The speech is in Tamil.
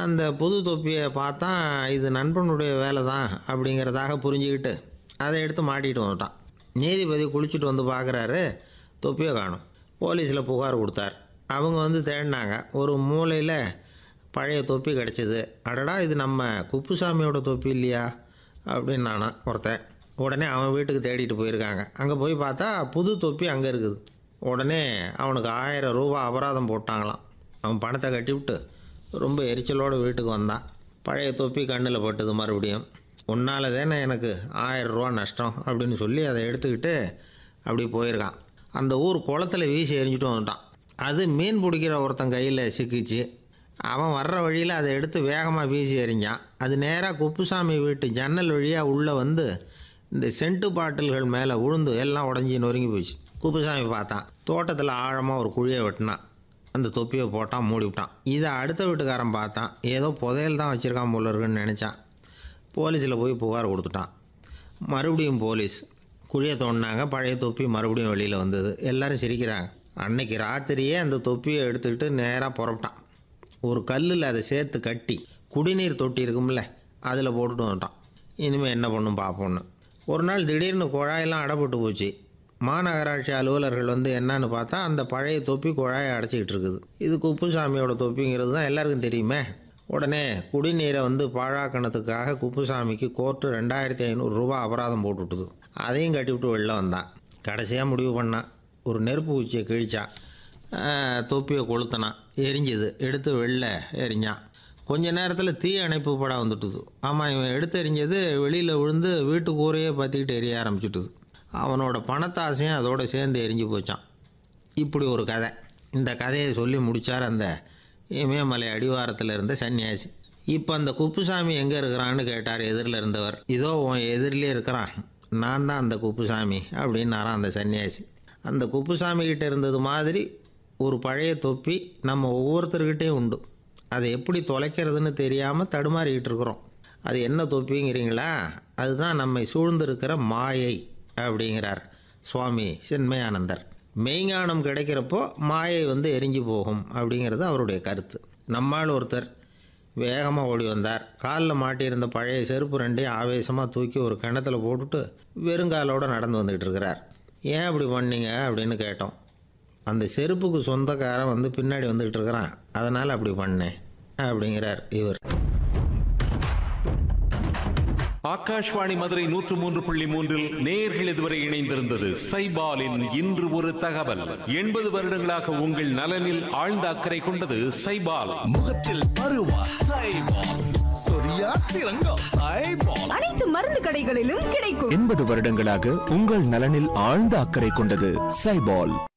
அந்த புது தொப்பியை பார்த்தா இது நண்பனுடைய வேலை தான் அப்படிங்கிறதாக புரிஞ்சுக்கிட்டு அதை எடுத்து மாட்டிட்டு வந்துட்டான் நீதிபதி குளிச்சுட்டு வந்து பார்க்குறாரு தொப்பியை காணும் போலீஸில் புகார் கொடுத்தார் அவங்க வந்து தேடினாங்க ஒரு மூலையில் பழைய தொப்பி கிடச்சிது அடடா இது நம்ம குப்புசாமியோட தொப்பி இல்லையா அப்படின்னு நானா ஒருத்தன் உடனே அவன் வீட்டுக்கு தேடிட்டு போயிருக்காங்க அங்கே போய் பார்த்தா புது தொப்பி அங்கே இருக்குது உடனே அவனுக்கு ஆயிரம் ரூபா அபராதம் போட்டாங்களாம் அவன் பணத்தை கட்டிவிட்டு ரொம்ப எரிச்சலோடு வீட்டுக்கு வந்தான் பழைய தொப்பி கண்ணில் பட்டது மறுபடியும் உன்னால் தானே எனக்கு ஆயிரம் ரூபா நஷ்டம் அப்படின்னு சொல்லி அதை எடுத்துக்கிட்டு அப்படி போயிருக்கான் அந்த ஊர் குளத்துல வீசி எரிஞ்சிட்டு வந்துட்டான் அது மீன் பிடிக்கிற ஒருத்தன் கையில் சிக்கிச்சு அவன் வர்ற வழியில் அதை எடுத்து வேகமாக வீசி எறிஞ்சான் அது நேராக குப்புசாமி வீட்டு ஜன்னல் வழியாக உள்ளே வந்து இந்த சென்ட்டு பாட்டில்கள் மேலே உழுந்து எல்லாம் உடஞ்சி நொறுங்கி போச்சு குப்புசாமி பார்த்தான் தோட்டத்தில் ஆழமாக ஒரு குழியை வெட்டினான் அந்த தொப்பியை போட்டான் மூடிவிட்டான் இதை அடுத்த வீட்டுக்காரன் பார்த்தான் ஏதோ புதையல் தான் வச்சுருக்கான் போல இருக்குன்னு நினச்சான் போலீஸில் போய் புகார் கொடுத்துட்டான் மறுபடியும் போலீஸ் குழியை தோண்டினாங்க பழைய தொப்பி மறுபடியும் வெளியில் வந்தது எல்லாரும் சிரிக்கிறாங்க அன்னைக்கு ராத்திரியே அந்த தொப்பியை எடுத்துக்கிட்டு நேராக புறப்பட்டான் ஒரு கல்லில் அதை சேர்த்து கட்டி குடிநீர் தொட்டி இருக்கும்ல அதில் போட்டுட்டு வந்துட்டான் இனிமேல் என்ன பண்ணும் பார்ப்போன்னு ஒரு நாள் திடீர்னு குழாயெல்லாம் அடைப்பட்டு போச்சு மாநகராட்சி அலுவலர்கள் வந்து என்னன்னு பார்த்தா அந்த பழைய தொப்பி குழாயை அடைச்சிக்கிட்டு இருக்குது இது குப்புசாமியோட தொப்பிங்கிறது தான் எல்லாருக்கும் தெரியுமே உடனே குடிநீரை வந்து பாழாக்கணத்துக்காக குப்புசாமிக்கு கோர்ட்டு ரெண்டாயிரத்தி ஐநூறுரூவா அபராதம் போட்டுவிட்டுது அதையும் கட்டிவிட்டு வெளில வந்தான் கடைசியாக முடிவு பண்ணான் ஒரு நெருப்பு குச்சியை கிழிச்சான் ஆஹ், தொப்பியை கொளுத்தினான் எரிஞ்சுது எடுத்து வெளில எரிஞ்சான் கொஞ்ச நேரத்தில் தீ அணைப்பு படம் வந்துட்டுது ஆமாம் இவன் எடுத்து எரிஞ்சது வெளியில் விழுந்து வீட்டு கூரையே பற்றிக்கிட்டு எரிய ஆரம்பிச்சுட்டுது அவனோட பணத்தாசையும் அதோடு சேர்ந்து எரிஞ்சு போச்சான் இப்படி ஒரு கதை இந்த கதையை சொல்லி முடித்தார் அந்த இமயமலை அடிவாரத்தில் இருந்த சன்னியாசி இப்போ அந்த குப்புசாமி எங்கே இருக்கிறான்னு கேட்டார் எதிரில் இருந்தவர் இதோ உன் எதிரிலே இருக்கிறான் நான் தான் அந்த குப்புசாமி அப்படின்னாராம் அந்த சன்னியாசி அந்த குப்புசாமி கிட்ட இருந்தது மாதிரி ஒரு பழைய தொப்பி நம்ம ஒவ்வொருத்தர்கிட்டையும் உண்டு அதை எப்படி தொலைக்கிறதுன்னு தெரியாமல் தடுமாறிக்கிட்டு இருக்கிறோம் அது என்ன தொப்பிங்கிறீங்களா அதுதான் நம்மை சூழ்ந்திருக்கிற மாயை அப்படிங்கிறார் சுவாமி சென்மயானந்தர் மெய்ஞானம் கிடைக்கிறப்போ மாயை வந்து எரிஞ்சு போகும் அப்படிங்கிறது அவருடைய கருத்து நம்மால் ஒருத்தர் வேகமாக ஓடி வந்தார் காலில் மாட்டியிருந்த பழைய செருப்பு ரெண்டையும் ஆவேசமாக தூக்கி ஒரு கிணத்துல போட்டுட்டு வெறுங்காலோட நடந்து வந்துக்கிட்டு இருக்கிறார் ஏன் அப்படி பண்ணீங்க அப்படின்னு கேட்டோம் அந்த செருப்புக்கு சொந்தக்காரன் வந்து பின்னாடி வந்துக்கிட்டு இருக்கிறான் அதனால் அப்படி பண்ணேன் அப்படிங்கிறார் இவர் ஆகாஷ்வாணி மதுரை நூற்று மூன்று புள்ளி மூன்றில் நேர்கள் இதுவரை இணைந்திருந்தது சைபாலின் இன்று ஒரு தகவல் எண்பது வருடங்களாக உங்கள் நலனில் ஆழ்ந்த அக்கறை கொண்டது சைபால் முகத்தில் பருவா சைபால் சொரியா சிறங்கோ சைபால் அனைத்து மருந்து கடைகளிலும் கிடைக்கும் எண்பது வருடங்களாக உங்கள் நலனில் ஆழ்ந்த அக்கறை கொண்டது சைபால்